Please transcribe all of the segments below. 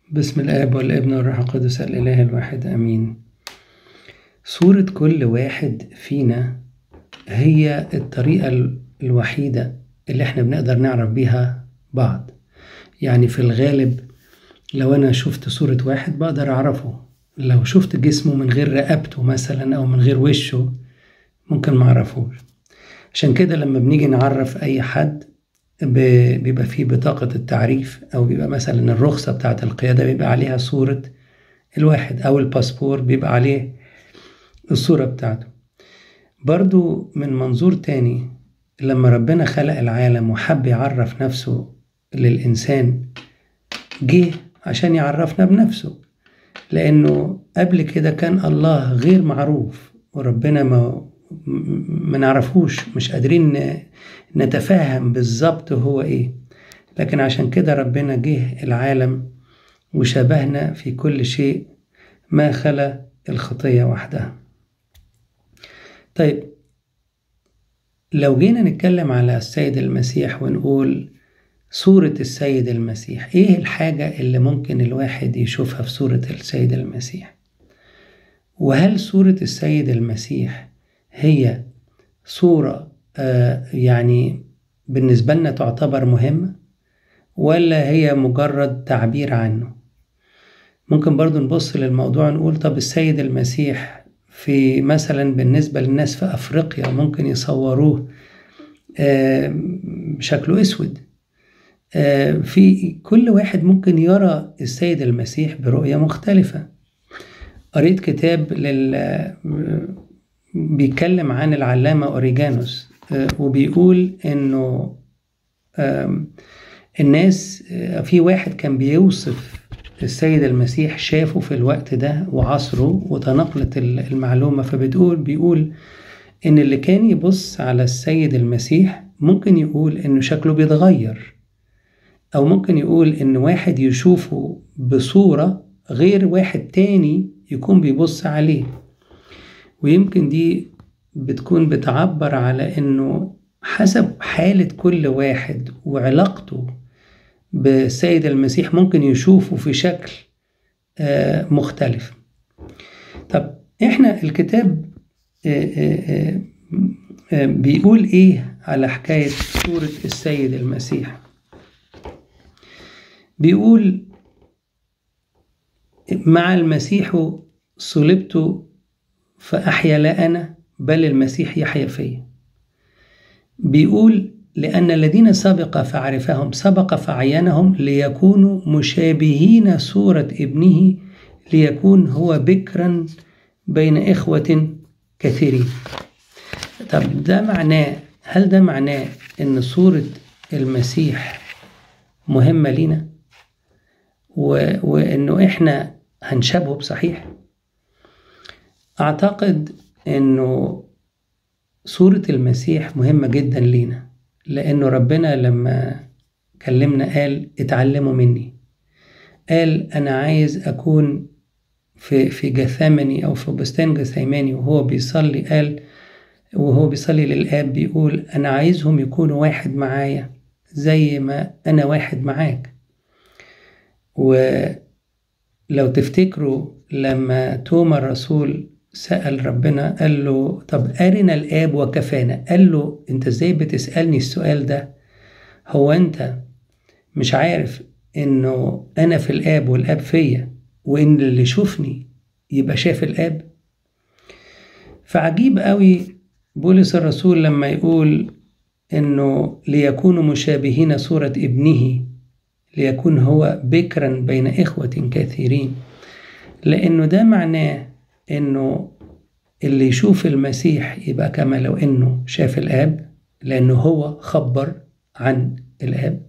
بسم الآب والابن والروح القدس الإله الواحد آمين صورة كل واحد فينا هي الطريقة الوحيدة اللي احنا بنقدر نعرف بيها بعض يعني في الغالب لو أنا شفت صورة واحد بقدر أعرفه لو شفت جسمه من غير رقبته مثلا أو من غير وشه ممكن معرفوش عشان كده لما بنيجي نعرف أي حد بيبقى فيه بطاقة التعريف أو بيبقى مثلا الرخصة بتاعة القيادة بيبقى عليها صورة الواحد أو الباسبور بيبقى عليه الصورة بتاعته برضو من منظور تاني لما ربنا خلق العالم وحب يعرف نفسه للإنسان جه عشان يعرفنا بنفسه لأنه قبل كده كان الله غير معروف وربنا ما ما نعرفوش مش قادرين نتفاهم بالظبط هو ايه لكن عشان كده ربنا جه العالم وشبهنا في كل شيء ما خلا الخطية وحدها طيب لو جينا نتكلم على السيد المسيح ونقول صورة السيد المسيح ايه الحاجة اللي ممكن الواحد يشوفها في صورة السيد المسيح وهل صورة السيد المسيح هي صورة آه يعني بالنسبة لنا تعتبر مهمة ولا هي مجرد تعبير عنه ممكن برضو نبص للموضوع نقول طب السيد المسيح في مثلا بالنسبة للناس في أفريقيا ممكن يصوروه آه شكله أسود آه في كل واحد ممكن يرى السيد المسيح برؤية مختلفة قريت كتاب لل بيتكلم عن العلامة أوريجانوس وبيقول إنه الناس في واحد كان بيوصف السيد المسيح شافه في الوقت ده وعصره وتنقلت المعلومة فبتقول بيقول إن اللي كان يبص على السيد المسيح ممكن يقول إنه شكله بيتغير أو ممكن يقول إن واحد يشوفه بصورة غير واحد تاني يكون بيبص عليه ويمكن دي بتكون بتعبر على انه حسب حالة كل واحد وعلاقته بالسيد المسيح ممكن يشوفه في شكل مختلف طب احنا الكتاب بيقول ايه على حكاية صورة السيد المسيح بيقول مع المسيح صلبت فأحيا لا أنا بل المسيح يحيا فيا بيقول لأن الذين سبق فعرفهم سبق فعينهم ليكونوا مشابهين صورة ابنه ليكون هو بكرا بين إخوة كثيرين طب ده معناه هل ده معناه إن صورة المسيح مهمة لينا و... وإنه إحنا هنشبهه بصحيح؟ أعتقد إنه صورة المسيح مهمة جدا لينا لأنه ربنا لما كلمنا قال اتعلموا مني قال أنا عايز أكون في في جثامني أو في بستان جثيماني وهو بيصلي قال وهو بيصلي للآب بيقول أنا عايزهم يكونوا واحد معايا زي ما أنا واحد معاك ولو تفتكروا لما توما الرسول سأل ربنا قال له طب أرنا الآب وكفانا قال له أنت إزاي بتسألني السؤال ده هو أنت مش عارف إنه أنا في الآب والآب فيا وإن اللي يشوفني يبقى شاف الآب فعجيب قوي بولس الرسول لما يقول إنه ليكونوا مشابهين صورة ابنه ليكون هو بكرا بين إخوة كثيرين لأنه ده معناه انه اللي يشوف المسيح يبقى كما لو انه شاف الاب لانه هو خبر عن الاب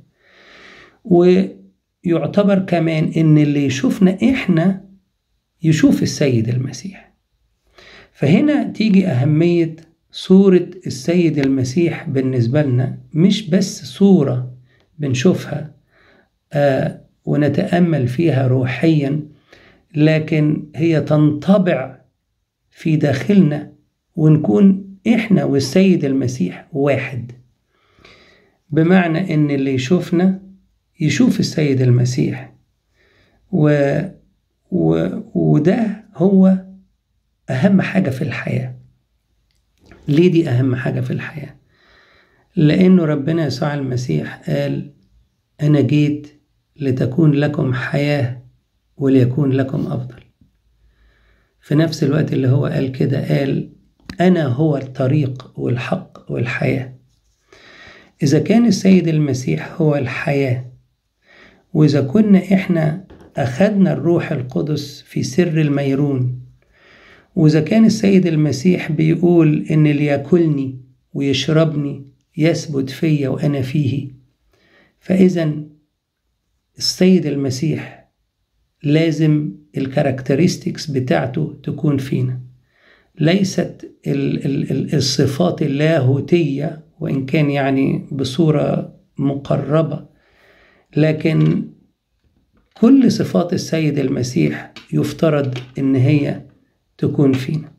ويعتبر كمان ان اللي يشوفنا احنا يشوف السيد المسيح فهنا تيجي اهميه صوره السيد المسيح بالنسبه لنا مش بس صوره بنشوفها آه ونتامل فيها روحيا لكن هي تنطبع في داخلنا ونكون احنا والسيد المسيح واحد بمعنى ان اللي يشوفنا يشوف السيد المسيح و... و... وده هو أهم حاجة في الحياة ليه دي أهم حاجة في الحياة لأنه ربنا يسوع المسيح قال أنا جيت لتكون لكم حياة وليكون لكم أفضل في نفس الوقت اللي هو قال كده قال أنا هو الطريق والحق والحياة إذا كان السيد المسيح هو الحياة وإذا كنا إحنا أخدنا الروح القدس في سر الميرون وإذا كان السيد المسيح بيقول إن اللي ياكلني ويشربني يثبت فيا وأنا فيه فإذا السيد المسيح لازم الكاركترستكس بتاعته تكون فينا ليست الصفات اللاهوتية وإن كان يعني بصورة مقربة لكن كل صفات السيد المسيح يفترض إن هي تكون فينا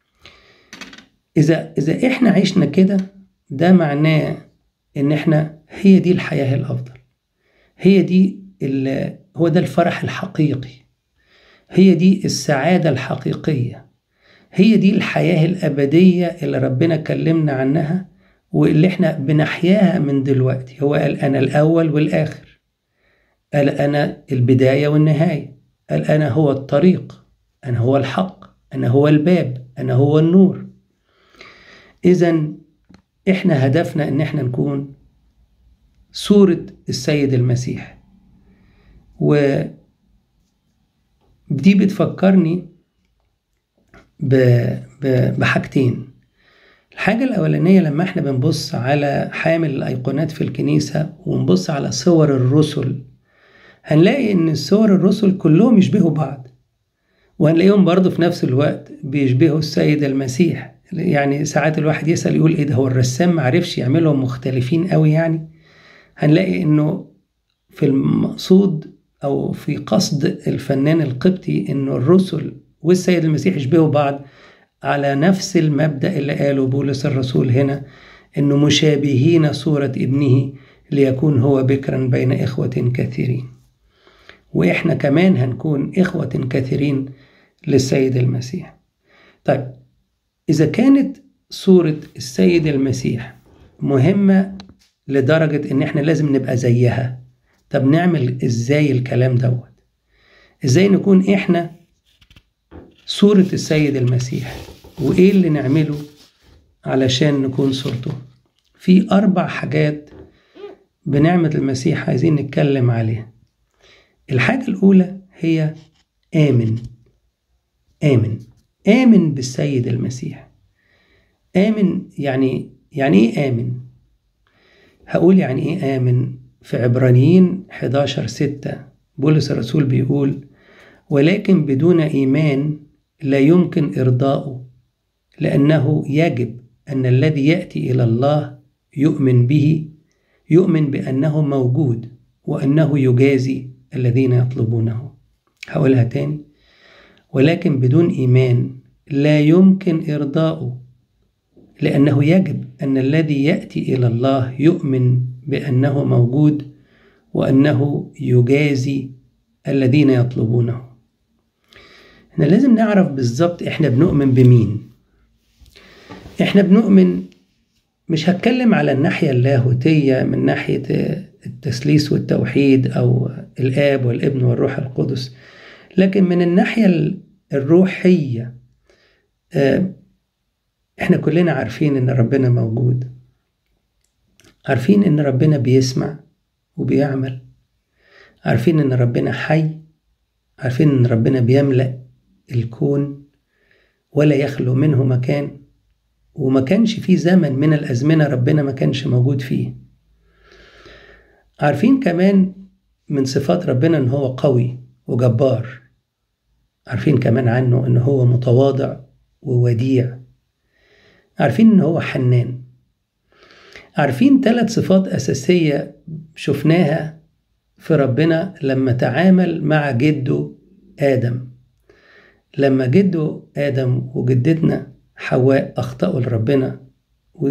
إذا إذا إحنا عشنا كده ده معناه إن إحنا هي دي الحياة الأفضل هي دي هو ده الفرح الحقيقي هي دي السعادة الحقيقية هي دي الحياة الأبدية اللي ربنا كلمنا عنها واللي احنا بنحياها من دلوقتي هو قال أنا الأول والآخر قال أنا البداية والنهاية قال أنا هو الطريق أنا هو الحق أنا هو الباب أنا هو النور إذا إحنا هدفنا إن إحنا نكون صورة السيد المسيح و دي بتفكرني بحاجتين الحاجة الأولانية لما احنا بنبص على حامل الأيقونات في الكنيسة ونبص على صور الرسل هنلاقي إن صور الرسل كلهم يشبهوا بعض وهنلاقيهم برضه في نفس الوقت بيشبهوا السيد المسيح يعني ساعات الواحد يسأل يقول إيه ده هو الرسام معرفش يعملهم مختلفين قوي يعني هنلاقي إنه في المقصود أو في قصد الفنان القبطي إنه الرسل والسيد المسيح يشبهوا بعض على نفس المبدأ اللي قاله بولس الرسول هنا إنه مشابهين صورة ابنه ليكون هو بكرا بين إخوة كثيرين وإحنا كمان هنكون إخوة كثيرين للسيد المسيح طيب إذا كانت صورة السيد المسيح مهمة لدرجة إن إحنا لازم نبقى زيها طب نعمل إزاي الكلام دوت إزاي نكون إحنا صورة السيد المسيح وإيه اللي نعمله علشان نكون صورته في أربع حاجات بنعمة المسيح عايزين نتكلم عليها الحاجة الأولى هي آمن آمن آمن بالسيد المسيح آمن يعني يعني إيه آمن؟ هقول يعني إيه آمن في عبرانيين 11 6 بولس الرسول بيقول ولكن بدون إيمان لا يمكن إرضاؤه لأنه يجب أن الذي يأتي إلى الله يؤمن به يؤمن بأنه موجود وأنه يجازي الذين يطلبونه هقولها تاني ولكن بدون إيمان لا يمكن إرضاؤه لأنه يجب أن الذي يأتي إلى الله يؤمن بأنه موجود وأنه يجازي الذين يطلبونه احنا لازم نعرف بالظبط احنا بنؤمن بمين احنا بنؤمن مش هتكلم على الناحية اللاهوتية من ناحية التثليث والتوحيد أو الآب والابن والروح القدس لكن من الناحية الروحية احنا كلنا عارفين ان ربنا موجود عارفين ان ربنا بيسمع وبيعمل عارفين ان ربنا حي عارفين ان ربنا بيملأ الكون ولا يخلو منه مكان وما كانش في زمن من الأزمنة ربنا ما كانش موجود فيه عارفين كمان من صفات ربنا ان هو قوي وجبار عارفين كمان عنه ان هو متواضع ووديع عارفين ان هو حنان عارفين ثلاث صفات اساسيه شفناها في ربنا لما تعامل مع جده ادم لما جده ادم وجدتنا حواء اخطاوا لربنا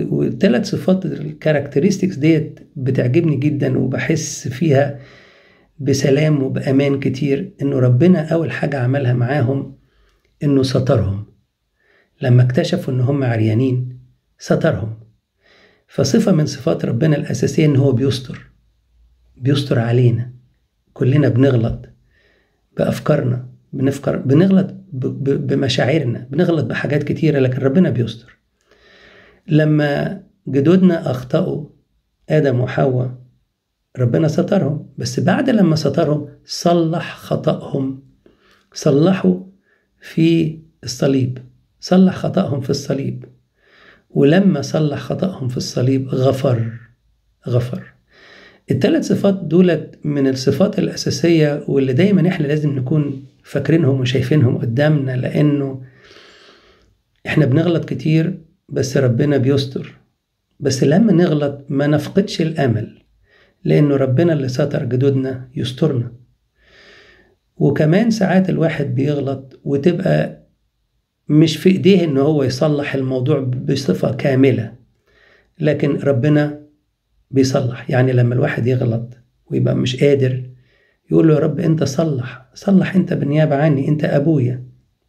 والثلاث صفات الكاركترستكس ديت بتعجبني جدا وبحس فيها بسلام وبأمان كتير إنه ربنا أول حاجة عملها معاهم إنه سترهم لما اكتشفوا إن هم عريانين سترهم فصفة من صفات ربنا الأساسية إن هو بيستر بيستر علينا كلنا بنغلط بأفكارنا بنفكر بنغلط بمشاعرنا بنغلط بحاجات كتيرة لكن ربنا بيستر لما جدودنا أخطأوا آدم وحواء ربنا سترهم بس بعد لما سترهم صلح خطأهم صلحوا في الصليب صلح خطأهم في الصليب ولما صلح خطأهم في الصليب غفر غفر الثلاث صفات دولت من الصفات الأساسية واللي دايما احنا لازم نكون فاكرينهم وشايفينهم قدامنا لأنه احنا بنغلط كتير بس ربنا بيستر بس لما نغلط ما نفقدش الأمل لأنه ربنا اللي ستر جدودنا يسترنا وكمان ساعات الواحد بيغلط وتبقى مش في ايديه ان هو يصلح الموضوع بصفة كاملة لكن ربنا بيصلح يعني لما الواحد يغلط ويبقى مش قادر يقول له يا رب انت صلح صلح انت بالنيابة عني انت ابويا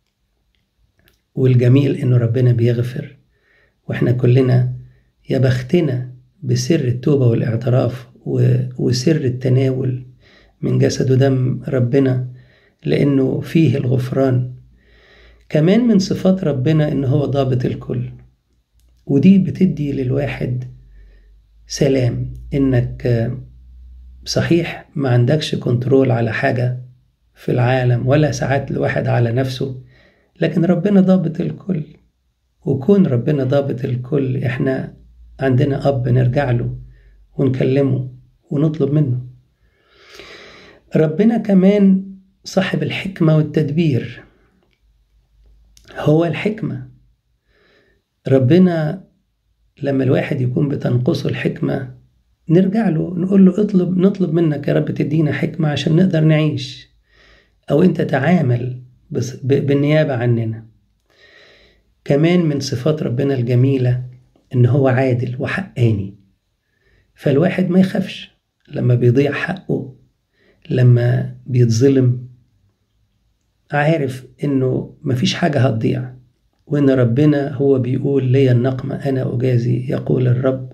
والجميل انه ربنا بيغفر واحنا كلنا يا بختنا بسر التوبة والاعتراف وسر التناول من جسد ودم ربنا لأنه فيه الغفران كمان من صفات ربنا إن هو ضابط الكل ودي بتدي للواحد سلام إنك صحيح ما عندكش كنترول على حاجة في العالم ولا ساعات الواحد على نفسه لكن ربنا ضابط الكل وكون ربنا ضابط الكل احنا عندنا أب نرجع له ونكلمه ونطلب منه ربنا كمان صاحب الحكمة والتدبير هو الحكمة ربنا لما الواحد يكون بتنقصه الحكمة نرجع له نقول له اطلب نطلب منك يا رب تدينا حكمة عشان نقدر نعيش أو أنت تعامل بالنيابة عننا كمان من صفات ربنا الجميلة إن هو عادل وحقاني فالواحد ما يخافش لما بيضيع حقه لما بيتظلم عارف انه مفيش حاجة هتضيع وان ربنا هو بيقول لي النقمة انا اجازي يقول الرب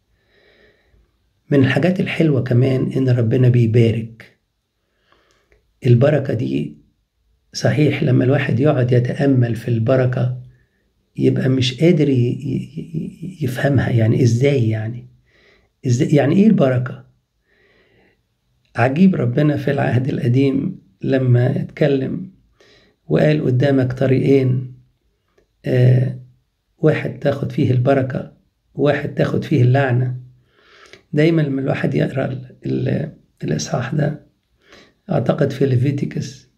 من الحاجات الحلوة كمان ان ربنا بيبارك البركة دي صحيح لما الواحد يقعد يتأمل في البركة يبقى مش قادر يفهمها يعني ازاي يعني ازاي يعني ايه البركة عجيب ربنا في العهد القديم لما اتكلم وقال قدامك طريقين آه واحد تاخد فيه البركة وواحد تاخد فيه اللعنة دايما لما الواحد يقرأ الإصحاح ده أعتقد في ليفيتيكس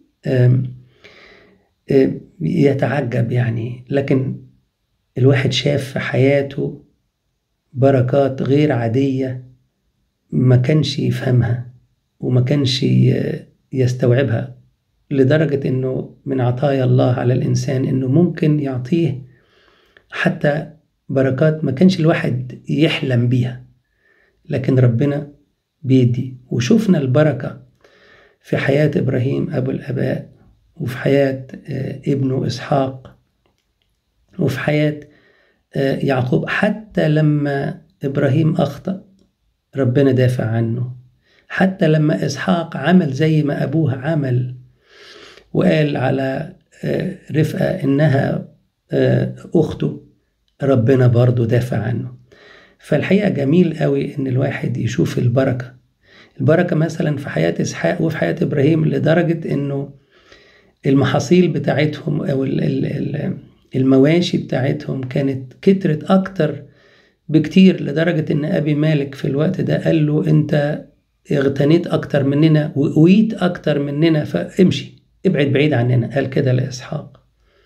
يتعجب يعني لكن الواحد شاف في حياته بركات غير عادية ما كانش يفهمها وما كانش يستوعبها لدرجة انه من عطايا الله على الانسان انه ممكن يعطيه حتى بركات ما كانش الواحد يحلم بيها لكن ربنا بيدي وشفنا البركة في حياة إبراهيم أبو الآباء وفي حياة ابنه إسحاق وفي حياة يعقوب حتى لما إبراهيم أخطأ ربنا دافع عنه حتى لما إسحاق عمل زي ما أبوه عمل وقال على رفقة إنها أخته ربنا برضه دافع عنه فالحقيقة جميل قوي إن الواحد يشوف البركة البركة مثلا في حياة إسحاق وفي حياة إبراهيم لدرجة إنه المحاصيل بتاعتهم أو المواشي بتاعتهم كانت كترت أكتر بكتير لدرجة إن أبي مالك في الوقت ده قال له أنت اغتنيت أكتر مننا وقويت أكتر مننا فامشي ابعد بعيد عننا قال كده لإسحاق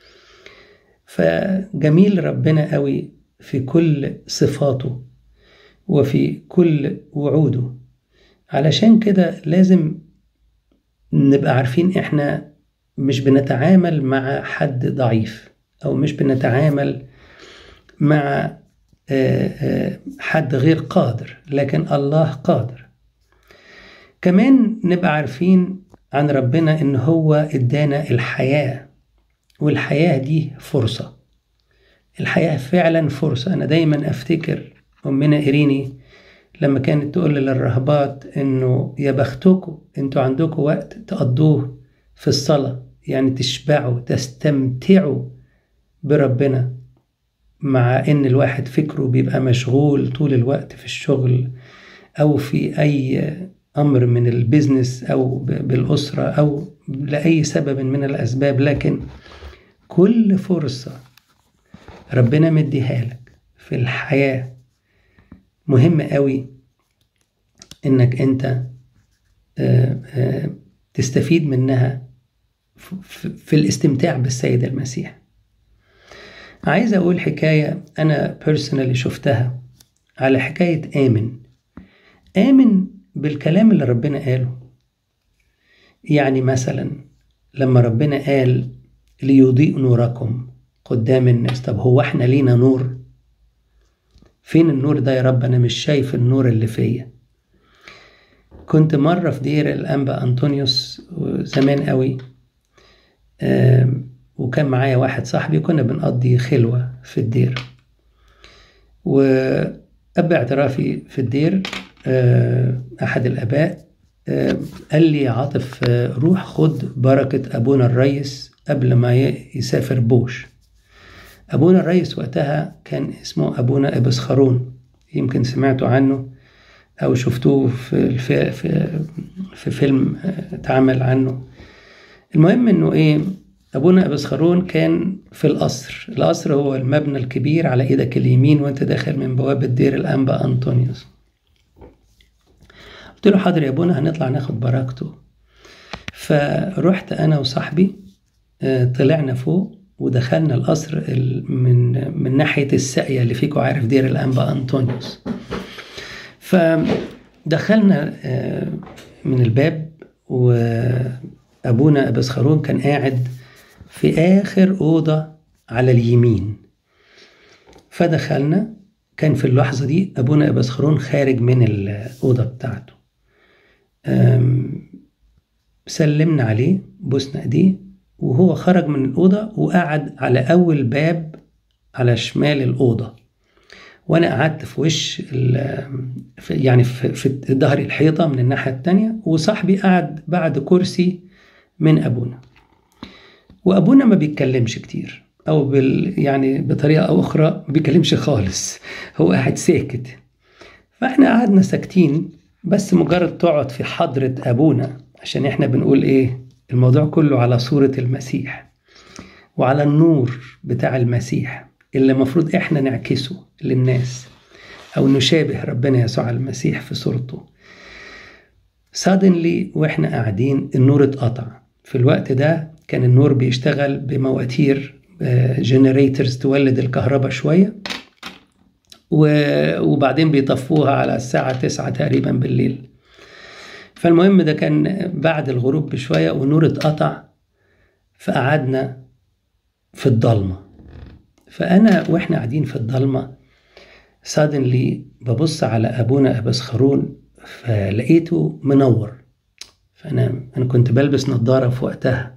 فجميل ربنا قوي في كل صفاته وفي كل وعوده علشان كده لازم نبقى عارفين احنا مش بنتعامل مع حد ضعيف او مش بنتعامل مع حد غير قادر لكن الله قادر كمان نبقى عارفين عن ربنا ان هو ادانا الحياة والحياة دي فرصة الحياة فعلا فرصة انا دايما افتكر امنا ايريني لما كانت تقول للرهبات انه يا بختكم انتوا عندكم وقت تقضوه في الصلاة يعني تشبعوا تستمتعوا بربنا مع ان الواحد فكره بيبقى مشغول طول الوقت في الشغل او في اي امر من البيزنس او بالاسره او لاي سبب من الاسباب لكن كل فرصه ربنا مديها لك في الحياه مهم قوي انك انت تستفيد منها في الاستمتاع بالسيد المسيح عايز اقول حكايه انا بيرسونالي شفتها على حكايه امن امن بالكلام اللي ربنا قاله يعني مثلا لما ربنا قال ليضيء نوركم قدام الناس طب هو احنا لينا نور فين النور ده يا رب انا مش شايف النور اللي فيا كنت مرة في دير الأنبا أنطونيوس زمان قوي وكان معايا واحد صاحبي كنا بنقضي خلوة في الدير وأب اعترافي في الدير أحد الآباء قال لي عاطف روح خد بركة أبونا الريس قبل ما يسافر بوش أبونا الريس وقتها كان اسمه أبونا إبس خارون يمكن سمعتوا عنه أو شفتوه في, في, في, في فيلم اتعمل عنه المهم إنه إيه أبونا أبس خارون كان في القصر القصر هو المبنى الكبير على إيدك اليمين وأنت داخل من بوابة دير الأنبا أنطونيوس قلت له حاضر يا أبونا هنطلع ناخد بركته فرحت أنا وصاحبي طلعنا فوق ودخلنا القصر من من ناحية الساقية اللي فيكو عارف دير الأنبا أنطونيوس فدخلنا من الباب وأبونا أبس خارون كان قاعد في آخر أوضة على اليمين فدخلنا كان في اللحظة دي أبونا أبس خارون خارج من الأوضة بتاعته سلمنا عليه بوسنا ايديه وهو خرج من الأوضة وقعد على أول باب على شمال الأوضة وأنا قعدت في وش يعني في, في ظهر الحيطة من الناحية التانية وصاحبي قعد بعد كرسي من أبونا وأبونا ما بيتكلمش كتير أو بال يعني بطريقة أو أخرى ما بيتكلمش خالص هو قاعد ساكت فإحنا قعدنا ساكتين بس مجرد تقعد في حضرة أبونا عشان إحنا بنقول إيه الموضوع كله على صورة المسيح وعلى النور بتاع المسيح اللي المفروض إحنا نعكسه للناس أو نشابه ربنا يسوع المسيح في صورته suddenly وإحنا قاعدين النور اتقطع في الوقت ده كان النور بيشتغل بمواتير جنريترز تولد الكهرباء شوية وبعدين بيطفوها على الساعة تسعة تقريبا بالليل فالمهم ده كان بعد الغروب بشوية والنور اتقطع فقعدنا في الضلمة فأنا وإحنا قاعدين في الضلمة suddenly ببص على أبونا أبس خارون فلقيته منور فأنا أنا كنت بلبس نظارة في وقتها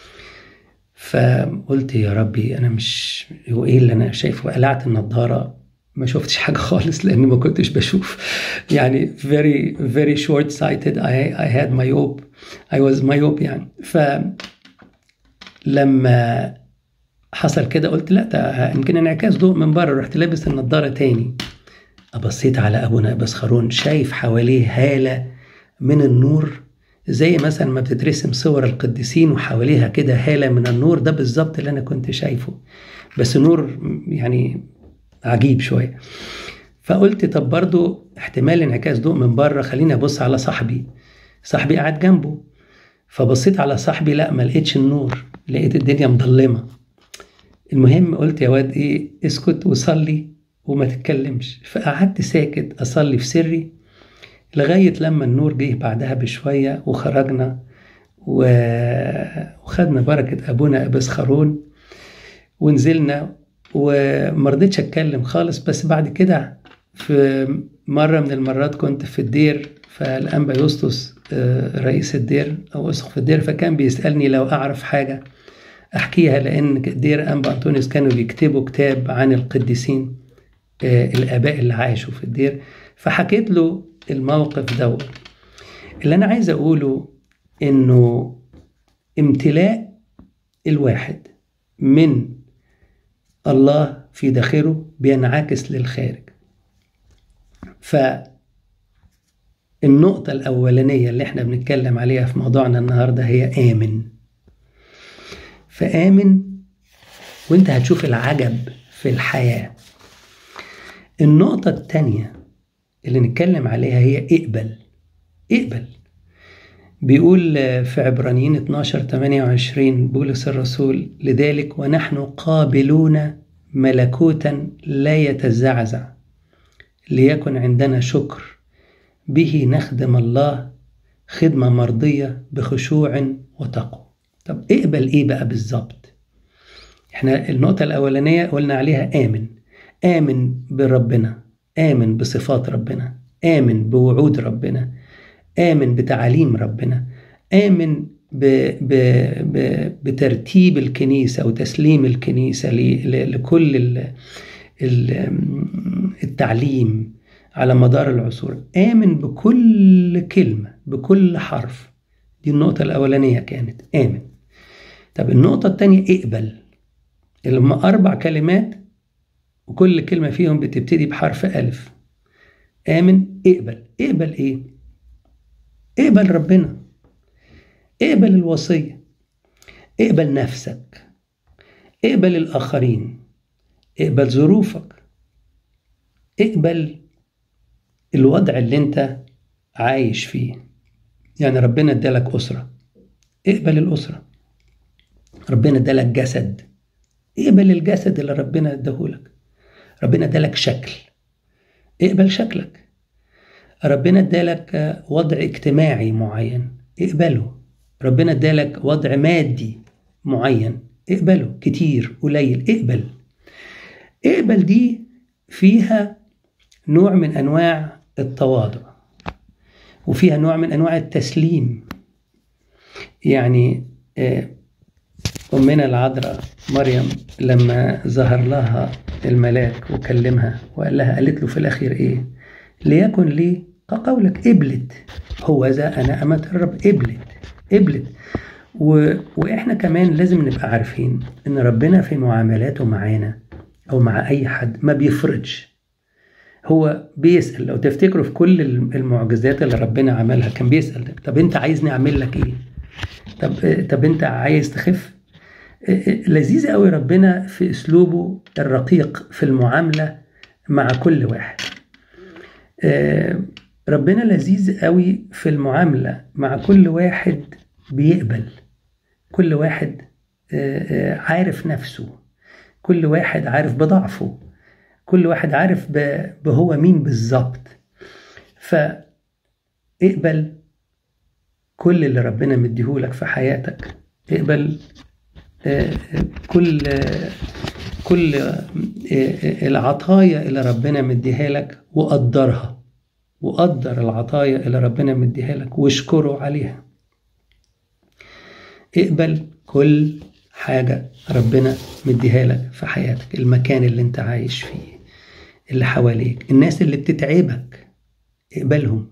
فقلت يا ربي أنا مش هو إيه اللي أنا شايفه قلعت النظارة ما شفتش حاجة خالص لأني ما كنتش بشوف يعني very very short sighted I, I had myope I was myope يعني ف لما حصل كده قلت لا ده يمكن انعكاس ضوء من بره رحت لابس النضارة تاني أبصيت على أبونا أبس خارون شايف حواليه هالة من النور زي مثلا ما بتترسم صور القديسين وحواليها كده هالة من النور ده بالظبط اللي أنا كنت شايفه بس نور يعني عجيب شوية فقلت طب برضو احتمال انعكاس ضوء من بره خليني ابص على صاحبي صاحبي قاعد جنبه فبصيت على صاحبي لا ما لقيتش النور لقيت الدنيا مظلمة المهم قلت يا واد ايه اسكت وصلي وما تتكلمش فقعدت ساكت اصلي في سري لغاية لما النور جه بعدها بشوية وخرجنا وخدنا بركة أبونا أبس خارون ونزلنا ومرضتش اتكلم خالص بس بعد كده في مرة من المرات كنت في الدير فالأنبا يسطس رئيس الدير أو أسقف الدير فكان بيسألني لو أعرف حاجة أحكيها لأن دير أنبا أنطونيوس كانوا بيكتبوا كتاب عن القديسين الآباء اللي عاشوا في الدير فحكيت له الموقف دوت اللي أنا عايز أقوله إنه امتلاء الواحد من الله في داخله بينعكس للخارج فالنقطة الأولانية اللي احنا بنتكلم عليها في موضوعنا النهاردة هي آمن فآمن وانت هتشوف العجب في الحياة النقطة التانية اللي نتكلم عليها هي اقبل اقبل بيقول في عبرانيين 12 28 بولس الرسول لذلك ونحن قابلون ملكوتا لا يتزعزع ليكن عندنا شكر به نخدم الله خدمة مرضية بخشوع وتقوى طب اقبل ايه بقى بالظبط احنا النقطة الأولانية قلنا عليها آمن آمن بربنا آمن بصفات ربنا آمن بوعود ربنا آمن بتعاليم ربنا آمن ب ب ب بترتيب الكنيسة وتسليم الكنيسة لكل ال ال التعليم على مدار العصور آمن بكل كلمة بكل حرف دي النقطة الأولانية كانت آمن طب النقطة الثانية اقبل اللي هم أربع كلمات وكل كلمة فيهم بتبتدي بحرف ألف آمن اقبل اقبل إيه؟ اقبل ربنا اقبل الوصية اقبل نفسك اقبل الآخرين اقبل ظروفك اقبل الوضع اللي انت عايش فيه يعني ربنا ادالك أسرة اقبل الأسرة ربنا ادالك جسد اقبل الجسد اللي ربنا اداهولك ربنا ادالك شكل اقبل شكلك ربنا ادالك وضع اجتماعي معين اقبله ربنا ادالك وضع مادي معين اقبله كتير قليل اقبل اقبل دي فيها نوع من انواع التواضع وفيها نوع من انواع التسليم يعني امنا العذراء مريم لما ظهر لها الملاك وكلمها وقال لها قالت له في الاخير ايه ليكن لي كقولك قبلت هو ذا انا امه الرب قبلت قبلت و... واحنا كمان لازم نبقى عارفين ان ربنا في معاملاته معانا او مع اي حد ما بيفرضش هو بيسال لو تفتكروا في كل المعجزات اللي ربنا عملها كان بيسال طب انت عايزني اعمل لك ايه طب طب انت عايز تخف لذيذ قوي ربنا في اسلوبه الرقيق في المعامله مع كل واحد ربنا لذيذ قوي في المعامله مع كل واحد بيقبل كل واحد عارف نفسه كل واحد عارف بضعفه كل واحد عارف بهو مين بالظبط فاقبل كل اللي ربنا مديهولك في حياتك اقبل كل كل العطايا اللي ربنا مديها لك وقدرها وقدر العطايا اللي ربنا مديها لك واشكره عليها اقبل كل حاجة ربنا مديها لك في حياتك المكان اللي انت عايش فيه اللي حواليك الناس اللي بتتعبك اقبلهم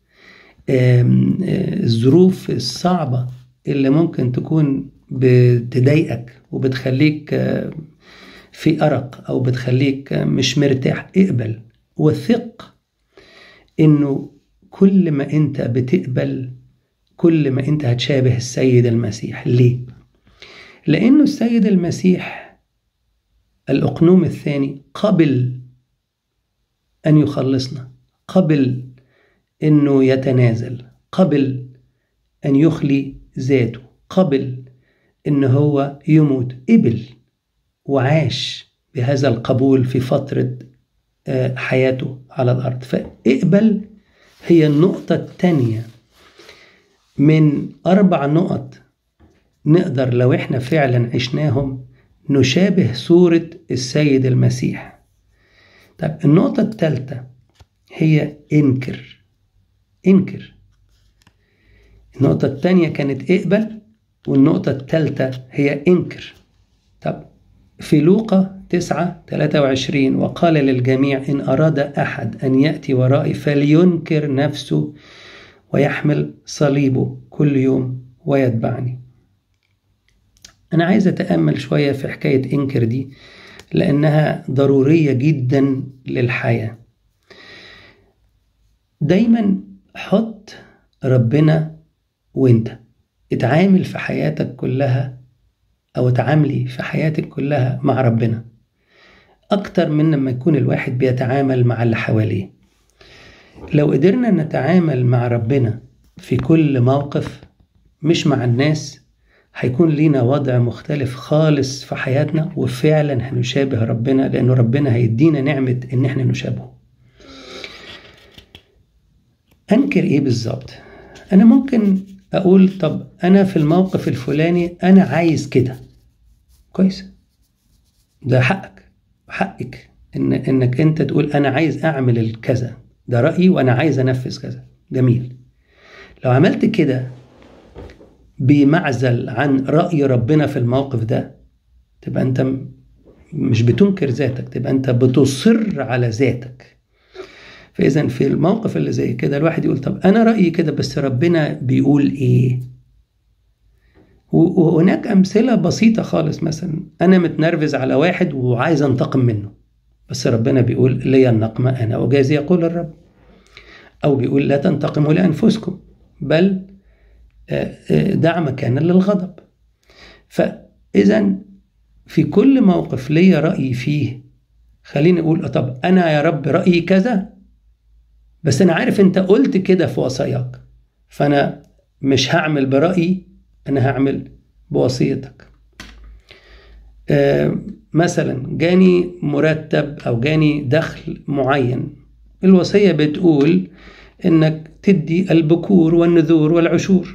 الظروف الصعبة اللي ممكن تكون بتضايقك وبتخليك في أرق أو بتخليك مش مرتاح اقبل وثق إنه كل ما أنت بتقبل كل ما أنت هتشابه السيد المسيح ليه؟ لأنه السيد المسيح الأقنوم الثاني قبل أن يخلصنا قبل أنه يتنازل قبل أن يخلي ذاته قبل أن هو يموت قبل وعاش بهذا القبول في فترة حياته على الأرض فاقبل هي النقطة الثانية من أربع نقط نقدر لو احنا فعلا عشناهم نشابه صورة السيد المسيح طب النقطة الثالثة هي انكر انكر النقطة الثانية كانت اقبل والنقطة الثالثة هي انكر طب في لوقا 9 23 وقال للجميع إن أراد أحد أن يأتي ورائي فلينكر نفسه ويحمل صليبه كل يوم ويتبعني أنا عايز أتأمل شوية في حكاية إنكر دي لأنها ضرورية جدا للحياة دايما حط ربنا وانت اتعامل في حياتك كلها أو اتعاملي في حياتك كلها مع ربنا أكتر من لما يكون الواحد بيتعامل مع اللي حواليه لو قدرنا نتعامل مع ربنا في كل موقف مش مع الناس هيكون لينا وضع مختلف خالص في حياتنا وفعلا هنشابه ربنا لأنه ربنا هيدينا نعمة إن احنا نشابهه أنكر إيه بالظبط؟ أنا ممكن أقول طب أنا في الموقف الفلاني أنا عايز كده كويس ده حقك حقك إن إنك أنت تقول أنا عايز أعمل الكذا ده رأيي وأنا عايز أنفذ كذا جميل لو عملت كده بمعزل عن رأي ربنا في الموقف ده تبقى أنت مش بتنكر ذاتك تبقى أنت بتصر على ذاتك فإذا في الموقف اللي زي كده الواحد يقول طب أنا رأيي كده بس ربنا بيقول إيه وهناك أمثلة بسيطة خالص مثلا أنا متنرفز على واحد وعايز أنتقم منه بس ربنا بيقول لي النقمة أنا أجازي يقول الرب أو بيقول لا تنتقموا لأنفسكم بل دع مكانا للغضب فإذا في كل موقف ليا رأي فيه خليني أقول طب أنا يا رب رأيي كذا بس أنا عارف أنت قلت كده في وصاياك فأنا مش هعمل برأيي أنا هعمل بوصيتك آه مثلا جاني مرتب أو جاني دخل معين الوصية بتقول إنك تدي البكور والنذور والعشور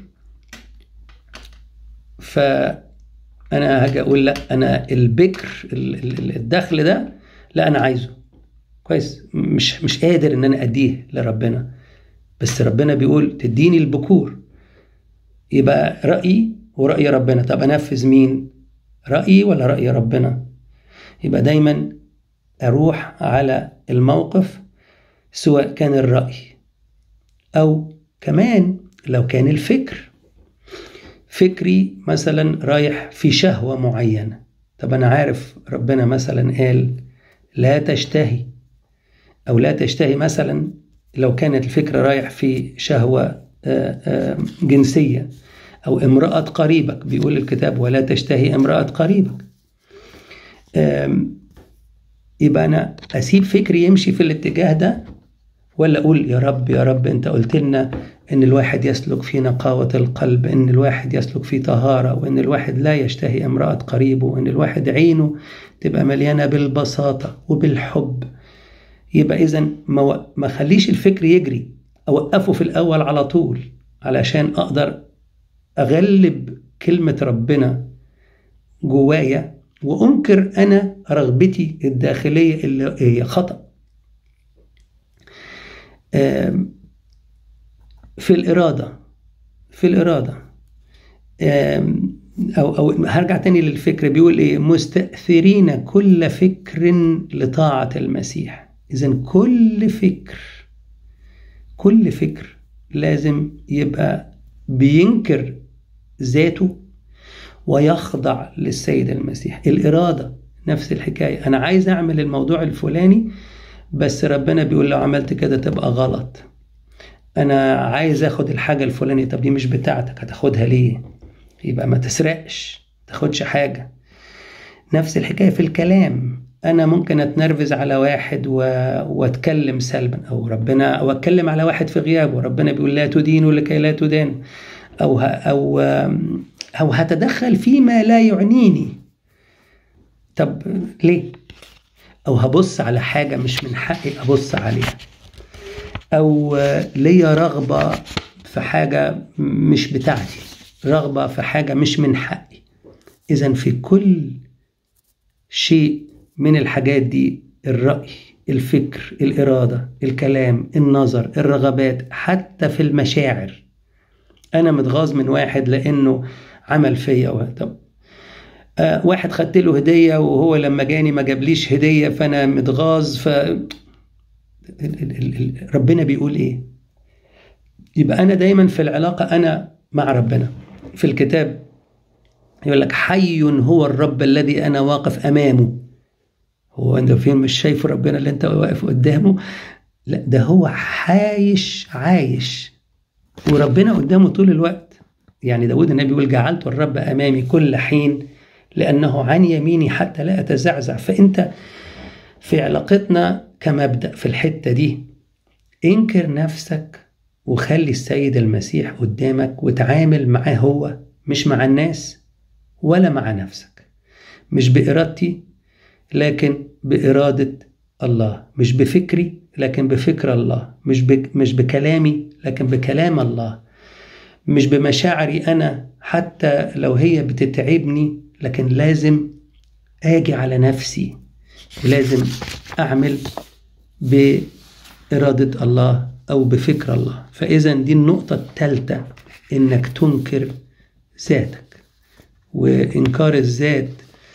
فأنا هاجي أقول لا أنا البكر الدخل ده لا أنا عايزه كويس مش مش قادر إن أنا أديه لربنا بس ربنا بيقول تديني البكور يبقى رأيي ورأي ربنا طب أنفذ مين رأيي ولا رأي ربنا يبقى دايما أروح على الموقف سواء كان الرأي أو كمان لو كان الفكر فكري مثلا رايح في شهوة معينة طب أنا عارف ربنا مثلا قال لا تشتهي أو لا تشتهي مثلا لو كانت الفكرة رايح في شهوة جنسية أو امرأة قريبك بيقول الكتاب ولا تشتهي امرأة قريبك يبقى أنا أسيب فكري يمشي في الاتجاه ده ولا أقول يا رب يا رب أنت قلت لنا إن الواحد يسلك في نقاوة القلب إن الواحد يسلك في طهارة وإن الواحد لا يشتهي امرأة قريبه وإن الواحد عينه تبقى مليانة بالبساطة وبالحب يبقى إذا ما, ما خليش الفكر يجري أوقفه في الأول على طول علشان أقدر أغلب كلمة ربنا جوايا وأنكر أنا رغبتي الداخلية اللي هي خطأ في الإرادة في الإرادة أو أو هرجع تاني للفكر بيقول إيه مستأثرين كل فكر لطاعة المسيح إذا كل فكر كل فكر لازم يبقى بينكر ذاته ويخضع للسيد المسيح الإرادة نفس الحكاية أنا عايز أعمل الموضوع الفلاني بس ربنا بيقول لو عملت كده تبقى غلط أنا عايز أخد الحاجة الفلانية طب دي مش بتاعتك هتاخدها ليه يبقى ما تسرقش تاخدش حاجة نفس الحكاية في الكلام أنا ممكن أتنرفز على واحد و... وأتكلم سلبا أو ربنا أو أتكلم على واحد في غيابه وربنا بيقول لا تدينوا لكي لا تدان أو ه... أو أو هتدخل فيما لا يعنيني طب ليه؟ أو هبص على حاجة مش من حقي أبص عليها أو ليا رغبة في حاجة مش بتاعتي رغبة في حاجة مش من حقي إذا في كل شيء من الحاجات دي الرأي الفكر الإرادة الكلام النظر الرغبات حتى في المشاعر انا متغاظ من واحد لانه عمل فيا طب آه واحد خدت له هديه وهو لما جاني ما جابليش هديه فانا متغاظ ف ربنا بيقول ايه يبقى انا دايما في العلاقه انا مع ربنا في الكتاب يقول لك حي هو الرب الذي انا واقف امامه هو انت فين مش شايف ربنا اللي انت واقف قدامه لا ده هو عايش عايش وربنا قدامه طول الوقت يعني داود النبي يقول جعلت الرب امامي كل حين لانه عن يميني حتى لا اتزعزع فانت في علاقتنا كمبدا في الحته دي انكر نفسك وخلي السيد المسيح قدامك وتعامل معاه هو مش مع الناس ولا مع نفسك مش بإرادتي لكن بإرادة الله مش بفكري لكن بفكر الله مش مش بكلامي لكن بكلام الله مش بمشاعري أنا حتى لو هي بتتعبني لكن لازم آجي على نفسي ولازم أعمل بإرادة الله أو بفكر الله فإذا دي النقطة الثالثة إنك تنكر ذاتك وإنكار الذات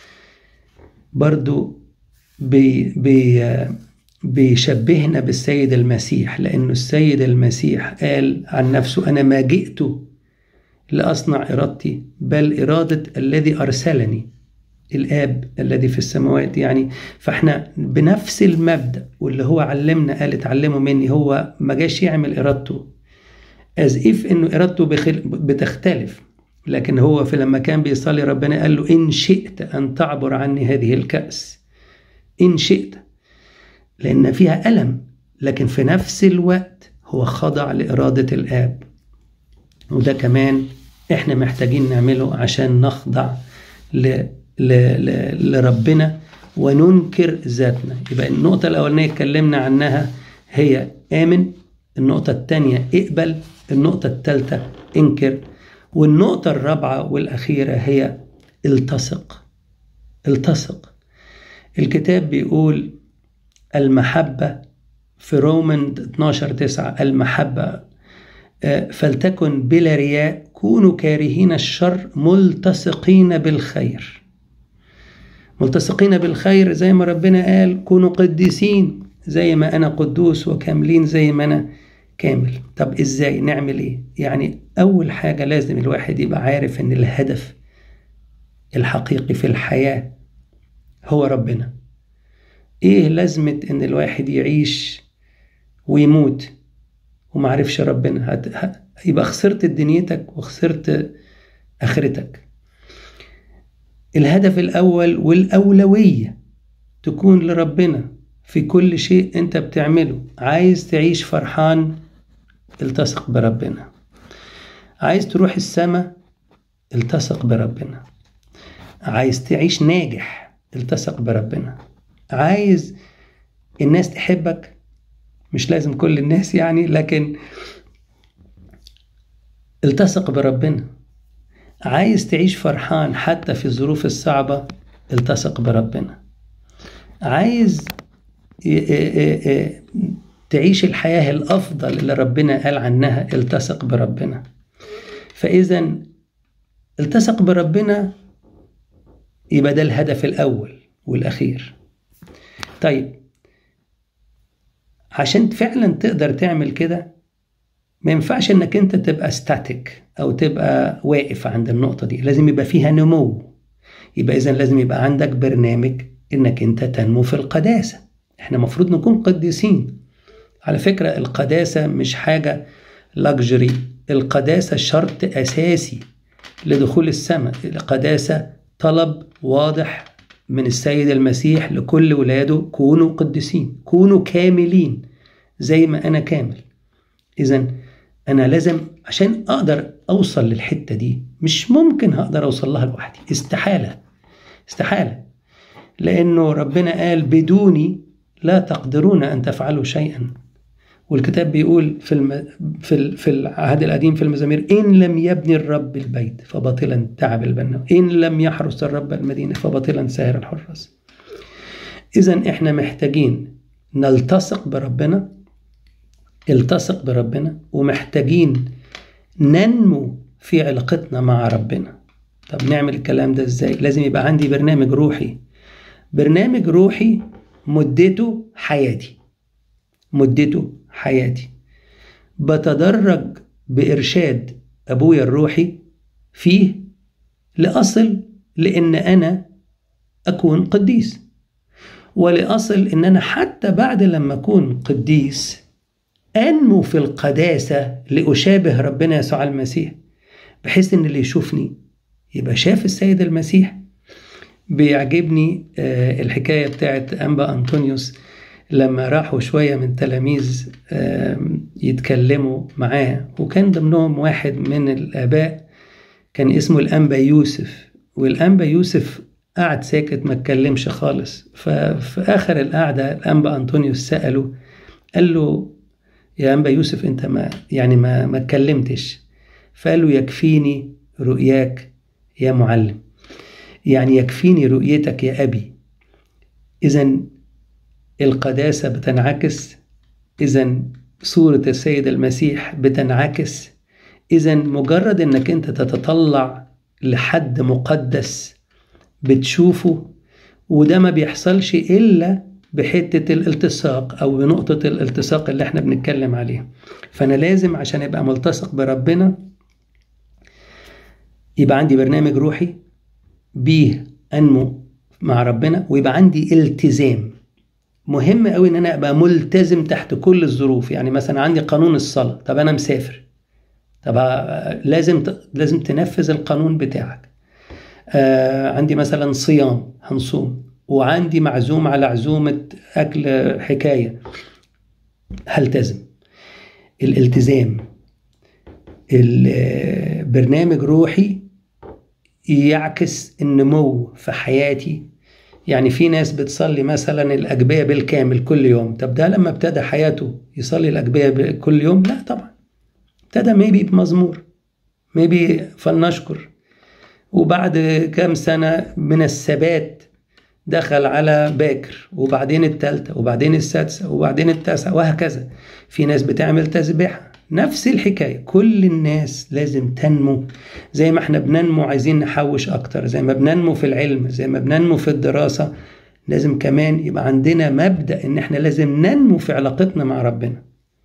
برضو بي بي بيشبهنا بالسيد المسيح لأنه السيد المسيح قال عن نفسه أنا ما جئت لأصنع إرادتي بل إرادة الذي أرسلني الآب الذي في السماوات يعني فإحنا بنفس المبدأ واللي هو علمنا قال اتعلموا مني هو ما جاش يعمل إرادته as if إنه إرادته بتختلف لكن هو في لما كان بيصلي ربنا قال له إن شئت أن تعبر عني هذه الكأس إن شئت لأن فيها ألم لكن في نفس الوقت هو خضع لإرادة الآب وده كمان إحنا محتاجين نعمله عشان نخضع ل... ل... ل... لربنا وننكر ذاتنا يبقى النقطة الأولانية اتكلمنا عنها هي آمن النقطة الثانية اقبل النقطة الثالثة انكر والنقطة الرابعة والأخيرة هي التصق التصق الكتاب بيقول المحبة في رومان 12 9 المحبة فلتكن بلا رياء كونوا كارهين الشر ملتصقين بالخير ملتصقين بالخير زي ما ربنا قال كونوا قديسين زي ما أنا قدوس وكاملين زي ما أنا كامل طب ازاي نعمل ايه يعني اول حاجه لازم الواحد يبقى عارف ان الهدف الحقيقي في الحياه هو ربنا ايه لازمه ان الواحد يعيش ويموت ومعرفش ربنا هت... ه... يبقى خسرت دنيتك وخسرت اخرتك الهدف الاول والاولويه تكون لربنا في كل شيء انت بتعمله عايز تعيش فرحان التصق بربنا عايز تروح السماء التصق بربنا عايز تعيش ناجح التصق بربنا عايز الناس تحبك مش لازم كل الناس يعني لكن التصق بربنا عايز تعيش فرحان حتى في الظروف الصعبة التصق بربنا عايز تعيش الحياة الأفضل اللي ربنا قال عنها التصق بربنا فإذا التصق بربنا يبقى ده الهدف الأول والأخير طيب عشان فعلا تقدر تعمل كده ما ينفعش انك انت تبقى ستاتيك او تبقى واقف عند النقطة دي لازم يبقى فيها نمو يبقى اذا لازم يبقى عندك برنامج انك انت تنمو في القداسة احنا مفروض نكون قديسين على فكرة القداسة مش حاجة لاكجري القداسة شرط أساسي لدخول السماء القداسة طلب واضح من السيد المسيح لكل ولاده كونوا قديسين كونوا كاملين زي ما أنا كامل إذا أنا لازم عشان أقدر أوصل للحتة دي مش ممكن هقدر أوصل لها لوحدي استحالة استحالة لأنه ربنا قال بدوني لا تقدرون أن تفعلوا شيئا والكتاب بيقول في الم... في ال... في العهد القديم في المزامير ان لم يبني الرب البيت فباطلا تعب البناء ان لم يحرس الرب المدينه فباطلا ساهر الحراس اذا احنا محتاجين نلتصق بربنا التصق بربنا ومحتاجين ننمو في علاقتنا مع ربنا طب نعمل الكلام ده ازاي لازم يبقى عندي برنامج روحي برنامج روحي مدته حياتي مدته حياتي بتدرج بإرشاد أبويا الروحي فيه لأصل لأن أنا أكون قديس ولأصل إن أنا حتى بعد لما أكون قديس أنمو في القداسة لأشابه ربنا يسوع المسيح بحيث إن اللي يشوفني يبقى شاف السيد المسيح بيعجبني الحكاية بتاعت أنبا أنطونيوس لما راحوا شوية من تلاميذ يتكلموا معاه وكان ضمنهم واحد من الآباء كان اسمه الأنبا يوسف والأنبا يوسف قعد ساكت ما اتكلمش خالص ففي آخر القعدة الأنبا أنطونيوس سأله قال له يا أنبا يوسف أنت ما يعني ما ما اتكلمتش فقال له يكفيني رؤياك يا معلم يعني يكفيني رؤيتك يا أبي إذا القداسة بتنعكس إذا صورة السيد المسيح بتنعكس إذا مجرد إنك أنت تتطلع لحد مقدس بتشوفه وده ما بيحصلش إلا بحتة الالتصاق أو بنقطة الالتصاق اللي احنا بنتكلم عليها فأنا لازم عشان أبقى ملتصق بربنا يبقى عندي برنامج روحي بيه أنمو مع ربنا ويبقى عندي التزام مهم قوي ان انا ابقى ملتزم تحت كل الظروف يعني مثلا عندي قانون الصلاه طب انا مسافر طب لازم لازم تنفذ القانون بتاعك آه عندي مثلا صيام هنصوم وعندي معزوم على عزومه اكل حكايه هلتزم الالتزام البرنامج روحي يعكس النمو في حياتي يعني في ناس بتصلي مثلا الأجبية بالكامل كل يوم طب ده لما ابتدى حياته يصلي الأجبية كل يوم لا طبعا ابتدى ميبي بمزمور ميبي فلنشكر وبعد كام سنة من الثبات دخل على باكر وبعدين التالتة وبعدين السادسة وبعدين التاسعة وهكذا في ناس بتعمل تسبيحة نفس الحكاية كل الناس لازم تنمو زي ما احنا بننمو عايزين نحوش أكتر زي ما بننمو في العلم زي ما بننمو في الدراسة لازم كمان يبقى عندنا مبدأ إن احنا لازم ننمو في علاقتنا مع ربنا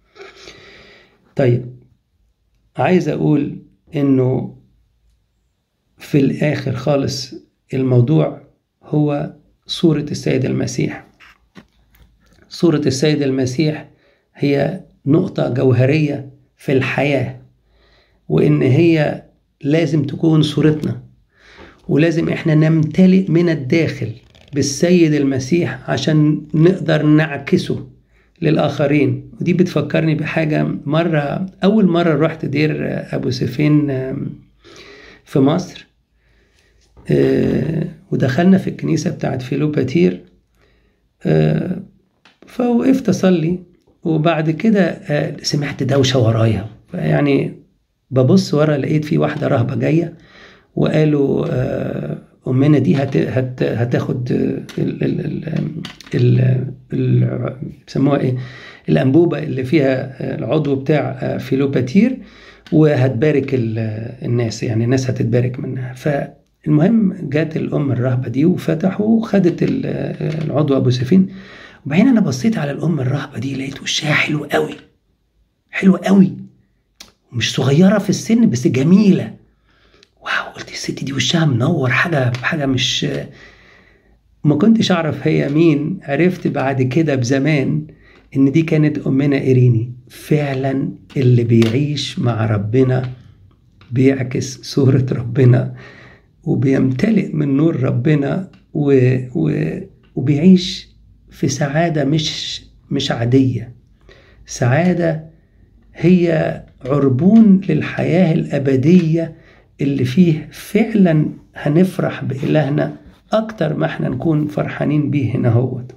طيب عايز أقول إنه في الآخر خالص الموضوع هو صورة السيد المسيح صورة السيد المسيح هي نقطة جوهرية في الحياة وإن هي لازم تكون صورتنا ولازم إحنا نمتلئ من الداخل بالسيد المسيح عشان نقدر نعكسه للآخرين ودي بتفكرني بحاجة مرة أول مرة رحت دير أبو سفين في مصر ودخلنا في الكنيسة بتاعت فيلوباتير فوقفت أصلي وبعد كده سمعت دوشة ورايا يعني ببص ورا لقيت في واحدة رهبة جاية وقالوا أمنا دي هت هت هتاخد ال ال ال بيسموها إيه الأنبوبة اللي فيها العضو بتاع فيلوباتير وهتبارك الناس يعني الناس هتتبارك منها فالمهم جات الأم الرهبة دي وفتحوا وخدت العضو أبو سفين وبعدين انا بصيت على الام الرهبه دي لقيت وشها حلو قوي حلو قوي مش صغيره في السن بس جميله واو قلت الست دي وشها منور حاجه حاجه مش ما كنتش اعرف هي مين عرفت بعد كده بزمان ان دي كانت امنا ايريني فعلا اللي بيعيش مع ربنا بيعكس صوره ربنا وبيمتلئ من نور ربنا و... و... وبيعيش في سعادة مش مش عادية سعادة هي عربون للحياة الأبدية اللي فيه فعلا هنفرح بإلهنا أكتر ما احنا نكون فرحانين بيه هنا هوت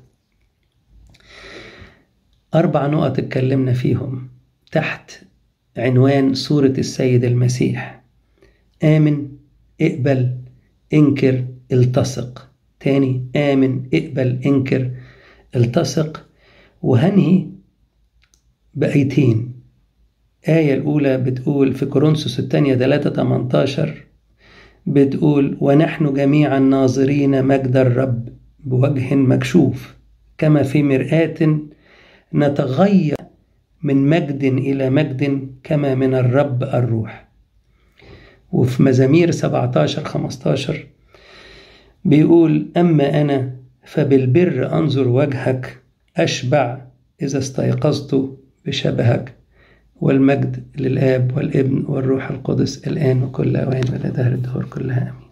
أربع نقط اتكلمنا فيهم تحت عنوان صورة السيد المسيح آمن اقبل انكر التصق تاني آمن اقبل انكر التصق وهنهي بآيتين آية الأولى بتقول في كورنثوس الثانية 3 18 بتقول ونحن جميعا ناظرين مجد الرب بوجه مكشوف كما في مرآة نتغير من مجد إلى مجد كما من الرب الروح وفي مزامير 17 15 بيقول أما أنا فبالبر أنظر وجهك أشبع إذا استيقظت بشبهك والمجد للآب والابن والروح القدس الآن وكل أوان وإلى دهر الدهور كلها آمين